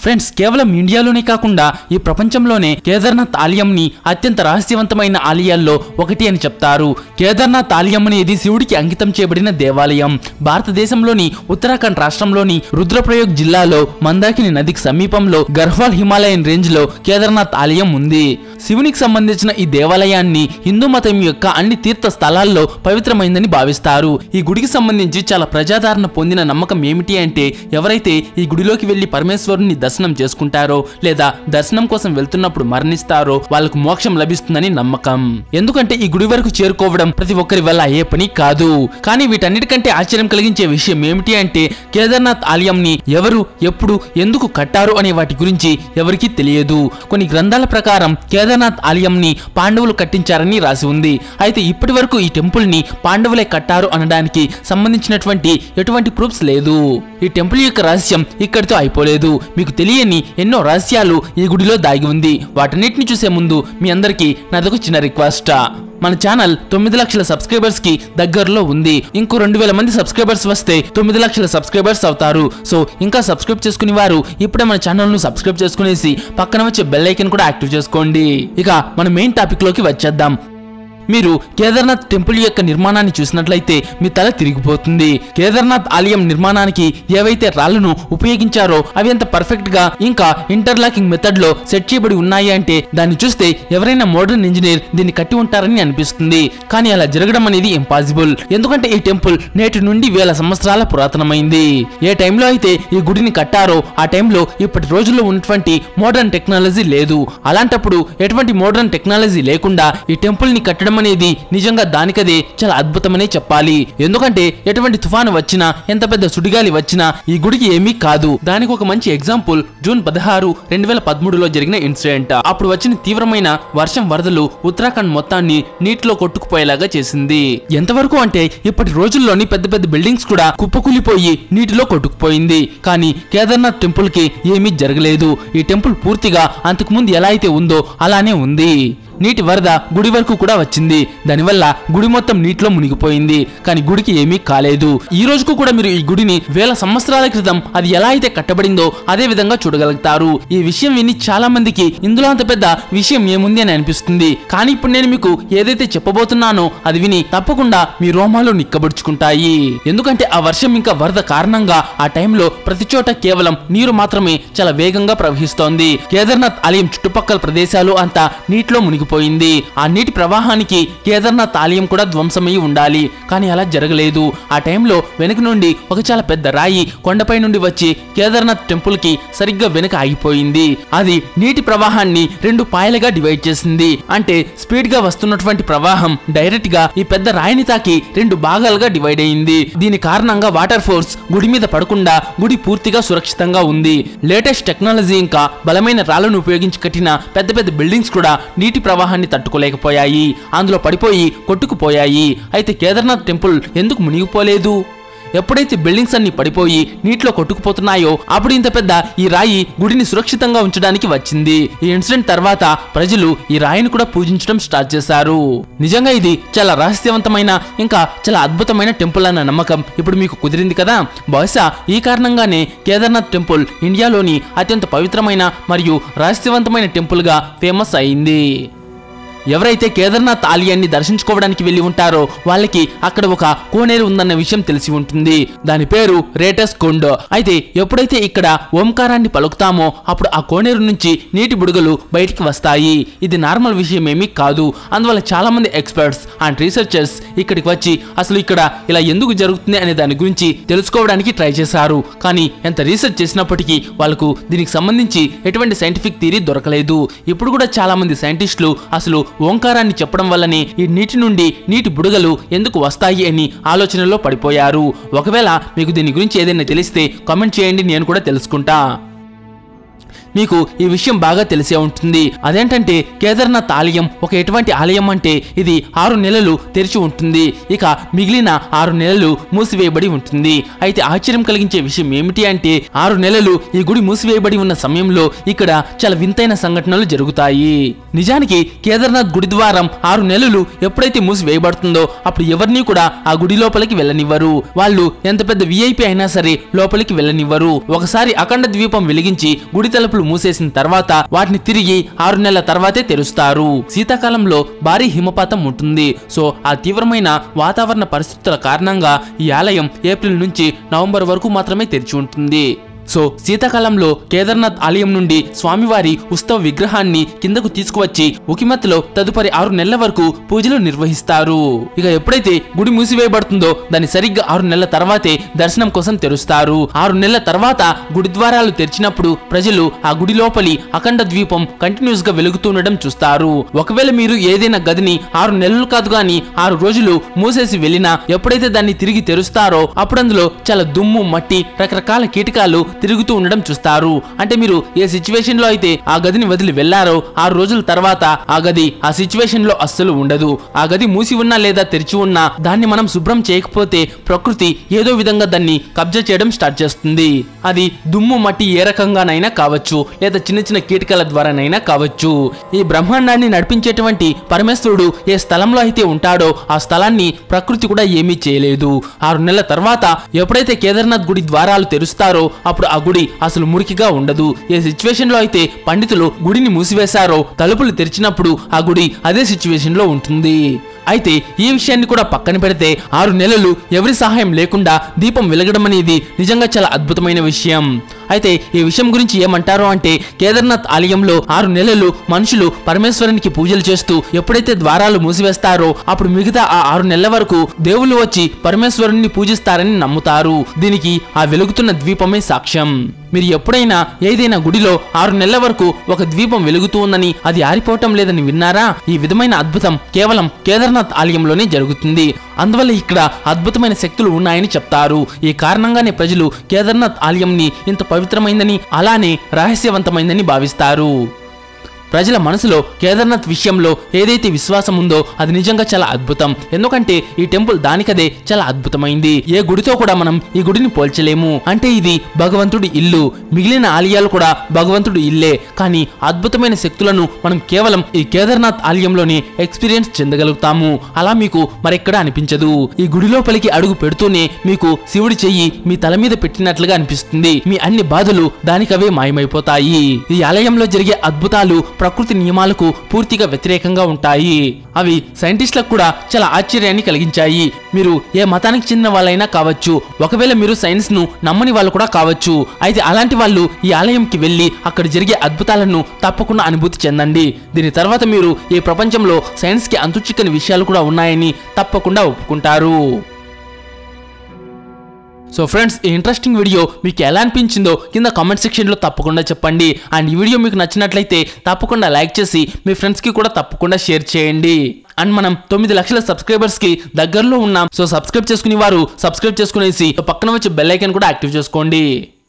friends కేవలం ఇండియాలోనే కాకుండా ఈ ప్రపంచంలోనే కేదార్నాథ్ ఆలయంని అత్యంత రహస్యవంతమైన ఆలయాల్లో ఒకటి అని చెప్తారు కేదార్నాథ్ ఆలయం అనేది శివుడికి అంకితం చేయబడిన దేవాలయం భారతదేశంలోని ఉత్తరాఖండ్ రాష్ట్రంలోని రుద్రప్రయోగ్ జిల్లాలో మందాకిని నదికి సమీపంలో గర్హ్వాల్ హిమాలయన్ రేంజ్ లో కేదార్నాథ్ ఆలయం ఉంది శివునికి సంబంధించిన ఈ దేవాలయాన్ని హిందూ మతం యొక్క అన్ని తీర్థ స్థలాల్లో పవిత్రమైందని భావిస్తారు ఈ గుడికి సంబంధించి చాలా ప్రజాదరణ పొందిన నమ్మకం ఏమిటి అంటే ఎవరైతే ఈ గుడిలోకి వెళ్లి పరమేశ్వరుని దర్శనం చేసుకుంటారో లేదా దర్శనం కోసం వెళ్తున్నప్పుడు మరణిస్తారో వాళ్ళకు మోక్షం లభిస్తుందని నమ్మకం ఎందుకంటే ఈ గుడి వరకు చేరుకోవడం ప్రతి ఒక్కరి వల్ల అయ్యే పని కాదు కానీ వీటన్నిటికంటే ఆశ్చర్యం కలిగించే విషయం ఏమిటి అంటే కేదార్నాథ్ ఆలయంని ఎవరు ఎప్పుడు ఎందుకు కట్టారు అనే వాటి గురించి ఎవరికీ తెలియదు కొన్ని గ్రంథాల ప్రకారం కేదార్నాథ్ ఆలయంని పాండవులు కట్టించారని రాసి ఉంది అయితే ఇప్పటి వరకు ఈ టెంపుల్ ని పాండవులే కట్టారు అనడానికి సంబంధించినటువంటి ఎటువంటి ప్రూఫ్స్ లేదు ఈ టెంపుల్ యొక్క రహస్యం ఇక్కడితో అయిపోలేదు మీకు తెలియని ఎన్నో రహస్యాలు ఈ గుడిలో దాగి ఉంది వాటన్నిటిని చూసే ముందు మీ అందరికీ నాదొక చిన్న రిక్వెస్ట్ మన ఛానల్ తొమ్మిది లక్షల సబ్స్క్రైబర్స్ కి దగ్గరలో ఉంది ఇంకో రెండు వేల మంది సబ్స్క్రైబర్స్ వస్తే తొమ్మిది లక్షల సబ్స్క్రైబర్స్ అవుతారు సో ఇంకా సబ్స్క్రైబ్ చేసుకునే వారు ఇప్పుడే మన ఛానల్ ను సబ్స్క్రైబ్ చేసుకునేసి పక్కన వచ్చే బెల్ ఐకన్ కూడా యాక్టివ్ చేసుకోండి ఇక మన మెయిన్ టాపిక్ లోకి వచ్చేద్దాం మీరు కేదార్నాథ్ టెంపుల్ యొక్క నిర్మాణాన్ని చూసినట్లయితే మీ తల తిరిగిపోతుంది కేదార్నాథ్ ఆలయం నిర్మాణానికి ఏవైతే రాళ్లను ఉపయోగించారో అవి ఎంత పర్ఫెక్ట్ గా ఇంకా ఇంటర్లాకింగ్ మెథడ్ లో సెట్ చేయబడి ఉన్నాయి అంటే దాన్ని చూస్తే ఎవరైనా మోడర్న్ ఇంజనీర్ దీన్ని కట్టి ఉంటారని అనిపిస్తుంది కానీ అలా జరగడం అనేది ఇంపాసిబుల్ ఎందుకంటే ఈ టెంపుల్ నేటి నుండి వేల సంవత్సరాల పురాతనమైంది ఏ టైంలో అయితే ఈ గుడిని కట్టారో ఆ టైంలో ఇప్పటి రోజుల్లో ఉన్నటువంటి మోడర్న్ టెక్నాలజీ లేదు అలాంటప్పుడు ఎటువంటి మోడర్న్ టెక్నాలజీ లేకుండా ఈ టెంపుల్ ని కట్టడం అనేది నిజంగా దానికదే చాలా అద్భుతమనే చెప్పాలి ఎందుకంటే ఎటువంటి తుఫాను వచ్చినా ఎంత పెద్ద సుడిగాలి వచ్చినా ఈ గుడికి ఏమీ కాదు దానికి ఒక మంచి ఎగ్జాంపుల్ జూన్ పదహారు రెండు వేల పదమూడులో జరిగిన ఇన్సిడెంట్ అప్పుడు వచ్చిన తీవ్రమైన వర్షం వరదలు ఉత్తరాఖండ్ మొత్తాన్ని నీటిలో కొట్టుకుపోయేలాగా చేసింది ఎంతవరకు అంటే ఇప్పటి రోజుల్లోని పెద్ద పెద్ద బిల్డింగ్స్ కూడా కుప్పకూలిపోయి నీటిలో కొట్టుకుపోయింది కానీ కేదార్నాథ్ టెంపుల్ కి ఏమీ జరగలేదు ఈ టెంపుల్ పూర్తిగా అంతకుముందు ఎలా అయితే ఉందో అలానే ఉంది నీటి వరద గుడి వరకు కూడా వచ్చింది దానివల్ల గుడి మొత్తం నీటిలో మునిగిపోయింది కానీ గుడికి ఏమీ కాలేదు ఈ రోజుకు కూడా మీరు ఈ గుడిని వేల సంవత్సరాల క్రితం అది ఎలా అయితే కట్టబడిందో అదే విధంగా చూడగలుగుతారు ఈ విషయం విని చాలా మందికి ఇందులో అంత పెద్ద విషయం ఏముంది అని అనిపిస్తుంది కానీ ఇప్పుడు నేను మీకు ఏదైతే చెప్పబోతున్నానో అది విని తప్పకుండా మీ రోమాలు నిక్కబడుచుకుంటాయి ఎందుకంటే ఆ వర్షం ఇంకా వరద కారణంగా ఆ టైంలో ప్రతి చోట కేవలం నీరు మాత్రమే చాలా వేగంగా ప్రవహిస్తోంది కేదార్నాథ్ ఆలయం చుట్టుపక్కల ప్రదేశాలు అంతా నీటిలో మునిగిపోయింది ఆ నీటి ప్రవాహానికి కేదార్నాథ్ ఆలయం కూడా ధ్వంసమై ఉండాలి కానీ అలా జరగలేదు ఆ టైంలో వెనుక నుండి ఒక చాలా పెద్ద రాయి కొండపై నుండి వచ్చి కేదార్నాథ్ టెంపుల్ కి సరిగ్గా వెనుక ఆగిపోయింది అది నీటి ప్రవాహాన్ని రెండు పాయలుగా డివైడ్ చేసింది అంటే స్పీడ్ గా వస్తున్నటువంటి ప్రవాహం డైరెక్ట్ గా ఈ పెద్ద రాయిని తాకి రెండు భాగాలుగా డివైడ్ అయింది దీని కారణంగా వాటర్ ఫోర్స్ గుడి మీద పడకుండా గుడి పూర్తిగా సురక్షితంగా ఉంది లేటెస్ట్ టెక్నాలజీ ఇంకా బలమైన రాళ్లను ఉపయోగించి కట్టిన పెద్ద పెద్ద బిల్డింగ్స్ కూడా నీటి ప్రవాహాన్ని తట్టుకోలేకపోయాయి అందులో పడిపోయి కొట్టుకుపోయాయి అయితే కేదార్నాథ్ టెంపుల్ ఎందుకు మునిగిపోలేదు ఎప్పుడైతే బిల్డింగ్స్ అన్ని పడిపోయి నీటిలో కొట్టుకుపోతున్నాయో అప్పుడు ఇంత పెద్ద ఈ రాయి గుడిని సురక్షితంగా ఉంచడానికి వచ్చింది ఈ ఇన్సిడెంట్ తర్వాత ప్రజలు ఈ రాయిని కూడా పూజించడం స్టార్ట్ చేశారు నిజంగా ఇది చాలా రహస్యవంతమైన ఇంకా చాలా అద్భుతమైన టెంపుల్ అన్న నమ్మకం ఇప్పుడు మీకు కుదిరింది కదా బహుశా ఈ కారణంగానే కేదార్నాథ్ టెంపుల్ ఇండియాలోని అత్యంత పవిత్రమైన మరియు రహస్యవంతమైన టెంపుల్ గా ఫేమస్ అయింది ఎవరైతే కేదార్నాథ్ ఆలయాన్ని దర్శించుకోవడానికి వెళ్ళి ఉంటారో వాళ్ళకి అక్కడ ఒక కోనేరు ఉందన్న విషయం తెలిసి ఉంటుంది దాని పేరు రేటస్ కొండ అయితే ఎప్పుడైతే ఇక్కడ ఓంకారాన్ని పలుకుతామో అప్పుడు ఆ కోనేరు నుంచి నీటి బుడగలు బయటికి వస్తాయి ఇది నార్మల్ విషయం ఏమీ కాదు అందువల్ల చాలా మంది ఎక్స్పర్ట్స్ అండ్ రీసెర్చర్స్ ఇక్కడికి వచ్చి అసలు ఇక్కడ ఇలా ఎందుకు జరుగుతుంది అనే దాని గురించి తెలుసుకోవడానికి ట్రై చేశారు కానీ ఎంత రీసెర్చ్ చేసినప్పటికీ వాళ్ళకు దీనికి సంబంధించి ఎటువంటి సైంటిఫిక్ థియరీ దొరకలేదు ఇప్పుడు కూడా చాలా మంది సైంటిస్టులు అసలు ఓంకారాన్ని చెప్పడం వల్లనే ఈ నీటి నుండి నీటి బుడగలు ఎందుకు వస్తాయి అని ఆలోచనలో పడిపోయారు ఒకవేళ మీకు దీని గురించి ఏదైనా తెలిస్తే కామెంట్ చేయండి నేను కూడా తెలుసుకుంటా మీకు ఈ విషయం బాగా తెలిసే ఉంటుంది అదేంటంటే కేదార్నాథ్ ఆలయం ఒక ఎటువంటి ఆలయం అంటే ఇది ఆరు నెలలు తెరిచి ఉంటుంది ఇక మిగిలిన ఆరు నెలలు మూసివేయబడి ఉంటుంది అయితే ఆశ్చర్యం కలిగించే విషయం ఏమిటి అంటే ఆరు నెలలు ఈ గుడి మూసివేయబడి ఉన్న సమయంలో ఇక్కడ చాలా వింతైన సంఘటనలు జరుగుతాయి నిజానికి కేదార్నాథ్ గుడి ద్వారం ఆరు నెలలు ఎప్పుడైతే మూసివేయబడుతుందో అప్పుడు ఎవరిని కూడా ఆ గుడి లోపలికి వెళ్ళనివ్వరు వాళ్ళు ఎంత పెద్ద విఐపి అయినా సరే లోపలికి వెళ్ళనివ్వరు ఒకసారి అఖండ ద్వీపం వెలిగించి గుడి తలుపులు మూసేసిన తర్వాత వాటిని తిరిగి ఆరు నెలల తర్వాతే తెరుస్తారు శీతాకాలంలో భారీ హిమపాతం ఉంటుంది సో ఆ తీవ్రమైన వాతావరణ పరిస్థితుల కారణంగా ఈ ఆలయం ఏప్రిల్ నుంచి నవంబర్ వరకు మాత్రమే తెరిచి ఉంటుంది సో శీతాకాలంలో కేదార్నాథ్ ఆలయం నుండి స్వామివారి ఉత్సవ విగ్రహాన్ని కిందకు తీసుకువచ్చి ఉకిమత్లో తదుపరి ఆరు నెలల వరకు పూజలు నిర్వహిస్తారు ఇక ఎప్పుడైతే గుడి మూసివేయబడుతుందో దాని సరిగ్గా ఆరు నెలల తర్వాతే దర్శనం కోసం తెరుస్తారు ఆరు నెలల తర్వాత గుడి ద్వారాలు తెరిచినప్పుడు ప్రజలు ఆ గుడి లోపలి అఖండ ద్వీపం కంటిన్యూస్ గా వెలుగుతుండడం చూస్తారు ఒకవేళ మీరు ఏదైనా గదిని ఆరు నెలలు కాదు గాని ఆరు రోజులు మూసేసి వెళ్ళినా ఎప్పుడైతే దాన్ని తిరిగి తెరుస్తారో అప్పుడు అందులో చాలా దుమ్ము మట్టి రకరకాల కీటకాలు తిరుగుతూ ఉండడం చూస్తారు అంటే మీరు ఏ సిచ్యువేషన్ లో అయితే ఆ గదిని వదిలి వెళ్లారో ఆరు రోజుల తర్వాత ఆ గది ఆ సిచ్యువేషన్ లో అస్సలు ఉండదు ఆ గది మూసి ఉన్నా లేదా తెరిచి ఉన్నా దాన్ని మనం శుభ్రం చేయకపోతే ప్రకృతి ఏదో విధంగా దాన్ని కబ్జా చేయడం స్టార్ట్ చేస్తుంది అది దుమ్ము మట్టి ఏ రకంగానైనా కావచ్చు లేదా చిన్న చిన్న కీటకాల ద్వారానైనా కావచ్చు ఈ బ్రహ్మాండాన్ని నడిపించేటువంటి పరమేశ్వరుడు ఏ స్థలంలో అయితే ఉంటాడో ఆ స్థలాన్ని ప్రకృతి కూడా ఏమీ చేయలేదు ఆరు నెలల తర్వాత ఎప్పుడైతే కేదార్నాథ్ గుడి ద్వారాలు తెరుస్తారో అప్పుడు ఆ గుడి అసలు మురికిగా ఉండదు ఏ సిచ్యువేషన్ లో అయితే పండితులు గుడిని మూసివేశారో తలుపులు తెరిచినప్పుడు ఆ గుడి అదే సిచ్యువేషన్ లో ఉంటుంది అయితే ఈ విషయాన్ని కూడా పక్కన పెడితే ఆరు నెలలు ఎవరి సహాయం లేకుండా దీపం వెలగడం అనేది నిజంగా చాలా అద్భుతమైన విషయం అయితే ఈ విషయం గురించి ఏమంటారు అంటే కేదార్నాథ్ ఆలయంలో ఆరు నెలలు మనుషులు పరమేశ్వరునికి పూజలు చేస్తూ ఎప్పుడైతే ద్వారాలు మూసివేస్తారో అప్పుడు మిగతా ఆ ఆరు నెలల వరకు దేవుళ్ళు వచ్చి పరమేశ్వరుణ్ణి పూజిస్తారని నమ్ముతారు దీనికి ఆ వెలుగుతున్న ద్వీపమే సాక్ష్యం మీరు ఎప్పుడైనా ఏదైనా గుడిలో ఆరు నెలల వరకు ఒక ద్వీపం వెలుగుతూ ఉందని అది ఆరిపోవటం లేదని విన్నారా ఈ విధమైన అద్భుతం కేవలం కేదార్నాథ్ ఆలయంలోనే జరుగుతుంది అందువల్ల ఇక్కడ అద్భుతమైన శక్తులు ఉన్నాయని చెప్తారు ఈ కారణంగానే ప్రజలు కేదార్నాథ్ ఆలయంని ఇంత పవిత్రమైందని అలానే రహస్యవంతమైందని భావిస్తారు ప్రజల మనసులో కేదార్నాథ్ విషయంలో ఏదైతే విశ్వాసం ఉందో అది నిజంగా చాలా అద్భుతం ఎందుకంటే ఈ టెంపుల్ దానికదే చాలా అద్భుతమైంది ఏ గుడితో కూడా మనం ఈ గుడిని పోల్చలేము అంటే ఇది భగవంతుడి ఇల్లు మిగిలిన ఆలయాలు కూడా భగవంతుడి ఇల్లే కానీ అద్భుతమైన శక్తులను మనం కేవలం ఈ కేదార్నాథ్ ఆలయంలోనే ఎక్స్పీరియన్స్ చెందగలుగుతాము అలా మీకు మరెక్కడా అనిపించదు ఈ గుడి లోపలికి అడుగు పెడుతూనే మీకు శివుడి చెయ్యి మీ తల మీద పెట్టినట్లుగా అనిపిస్తుంది మీ అన్ని బాధలు దానికవే మాయమైపోతాయి ఈ ఆలయంలో జరిగే అద్భుతాలు ప్రకృతి నియమాలకు పూర్తిగా వ్యతిరేకంగా ఉంటాయి అవి సైంటిస్టులకు కూడా చాలా ఆశ్చర్యాన్ని కలిగించాయి మీరు ఏ మతానికి చెందిన వాళ్ళైనా కావచ్చు ఒకవేళ మీరు సైన్స్ ను నమ్మని వాళ్ళు కూడా కావచ్చు అయితే అలాంటి వాళ్ళు ఈ ఆలయంకి వెళ్ళి అక్కడ జరిగే అద్భుతాలను తప్పకుండా అనుభూతి చెందండి దీని తర్వాత మీరు ఈ ప్రపంచంలో సైన్స్ కి అంతుచిక్కని విషయాలు కూడా ఉన్నాయని తప్పకుండా ఒప్పుకుంటారు సో ఫ్రెండ్స్ ఈ ఇంట్రెస్టింగ్ వీడియో మీకు ఎలా అనిపించిందో కింద కామెంట్ సెక్షన్లో తప్పకుండా చెప్పండి అండ్ ఈ వీడియో మీకు నచ్చినట్లయితే తప్పకుండా లైక్ చేసి మీ ఫ్రెండ్స్కి కూడా తప్పకుండా షేర్ చేయండి అండ్ మనం తొమ్మిది లక్షల సబ్స్క్రైబర్స్కి దగ్గరలో ఉన్నాం సో సబ్స్క్రైబ్ చేసుకునే వారు సబ్స్క్రైబ్ చేసుకునేసి పక్కన వచ్చే బెల్ ఐకాన్ కూడా యాక్టివ్ చేసుకోండి